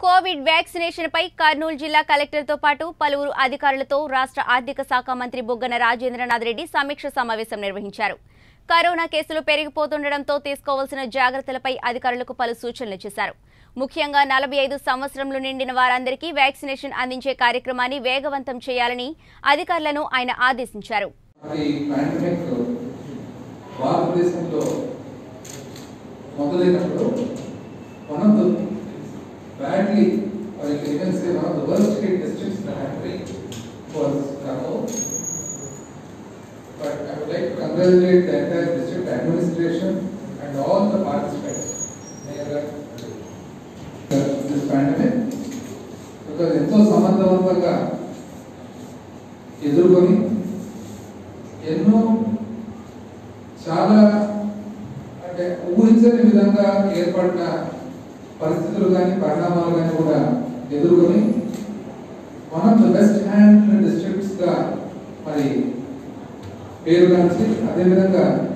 Covid vaccination పై కర్నూలు జిల్లా కలెక్టర్తో పాటు పలువురు అధికారులతో రాష్ట్ర ఆర్థిక శాఖ మంత్రి బుగ్గన రాజేంద్రనాథ్ రెడ్డి సమీక్ష సమావేశం నిర్వహించారు కరోనా కేసులు పెరిగిపోతుండటంతో తీసుకోవాల్సిన జాగ్రత్తలపై అధికారులకు పలు సూచనలు చేశారు ముఖ్యంగా నలభై ఐదు సంవత్సరంలో నిండిన వారందరికీ వ్యాక్సినేషన్ అందించే కార్యక్రమాన్ని వేగవంతం చేయాలని అధికారులను ఆయన ఆదేశించారు మరి పాండమిక్ భారతదేశంలో మొదలైనప్పుడు one of the badly or you can even say one of the worst hit districts in the country was Krakow. But I would like to congratulate the entire district administration and all the participants in this pandemic. Because ఎంతో సమర్థవంతంగా ఎదుర్కొని ఎన్నో చాలా అంటే ఊహించని విధంగా ఏర్పడిన పరిస్థితులు కానీ పరిణామాలు కానీ కూడా ఎదుర్కొని one of the best hand districts గా మరి పేరుగాంచి అదేవిధంగా